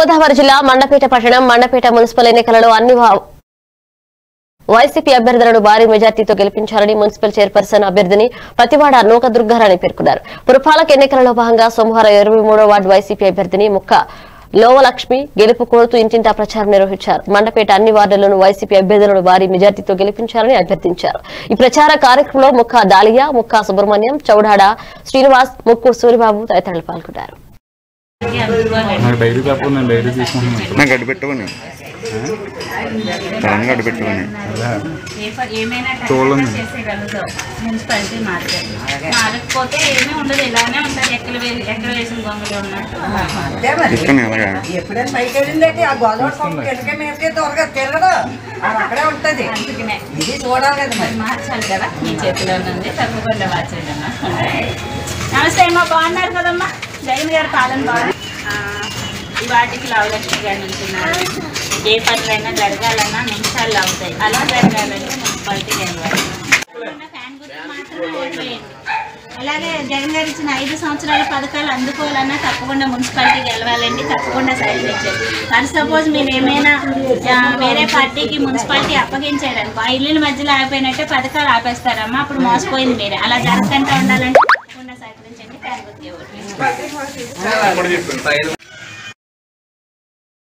తూర్పుగోదావరి జిల్లా మండపేట పట్టణం మండపేట మున్సిపల్ ఎన్నికలలో అన్ని వా- వైసీపీ అభ్యర్థులను భారీ మెజార్టీతో గెలిపించాలని మున్సిపల్ చైర్పర్సన్ అభ్యర్థిని ప్రతివాడ నూక దుర్గారాణి పేర్కొన్నారు పురపాలక ఎన్నికలలో భాగంగా సోమవారం ఇరవై మూడో వార్డు వైసీపీ అభ్యర్థిని ముక్క లోవలక్ష్మి గెలుపు కోరుతూ ఇంటింటా ప్రచారం నిర్వహించారు మండపేట అన్ని వార్డులను వైసీపీ అభ్యర్థులను భారీ మెజార్టీతో గెలిపించాలని అభ్యర్థించారు ఈ ప్రచార కార్యక్రమంలో ముక్క దాలియా ముక్క సుబ్రహ్మణ్యం చౌడాడ శ్రీనివాస్ ముక్కు సూరిబాబు తదితరులు పాల్గొన్నారు నాకు డైరీ పేపర్ నేను డైరీ తీసుకుంటున్నాను నాకు అడ్డు పెట్టుకోని సడన్గా అడ్డు పెట్టుకోని ఏ- ఏమైనా చూడండి. చేసేయగలుగుతాం మున్సిపాలిటీ మారితే మారకపోతే ఏమీ ఉండదు ఇలానే ఉంటుంది ఎక్కడ వే- ఎక్కడ వేసిన గొంగలు ఉన్నట్టు అంతే మరి తీసుకొని అలాగా ఎప్పుడైనా పైకి వెళ్ళిందంటే ఆ గోదావరి పంపు కిందకే మీదకే త్వరగా తిరగదు అది అక్కడే ఉంటది అందుకనే ఇది చూడాలి కదా మరి మార్చాలి కదా మీ చేతిలో ఉంది తప్పకుండా మార్చండి అమ్మా నమస్తే అమ్మా బాగున్నారు కదమ్మా జగన్ గారి పాలన బాగుంది ఆ, ఈ వాటికి లవలక్ష్మి గారు ఉంటున్నారు ఏ పనులైనా జరగాలన్నా నిమిషాలు అవుతాయి అలా జరగాలంటే మున్సిపాలిటీ గెలవాలి ఫ్యాన్ గుర్తు మాత్రమే ఓట్లేయండి. అలాగే జగన్ గారు ఇచ్చిన ఐదు సంవత్సరాల పథకాలు అందుకోవాలన్నా తప్పకుండా మున్సిపాలిటీ గెలవాలండి తప్పకుండా సైన్ ఇచ్చారు ఫర్ సపోజ్ మీరు ఏమైనా ఆ, వేరే పార్టీకి మున్సిపాలిటీ అప్పగించారనుకో ఆ ఇల్లుల మధ్యలో ఆగిపోయినట్టే పథకాలు ఆపేస్తారమ్మా అప్పుడు మోసపోయింది మీరే అలా జరగకుండా ఉండాలంటే తప్పకుండా సహకరించండి ఫ్యాన్ గుర్తుకే ఓట్లు వేయండి.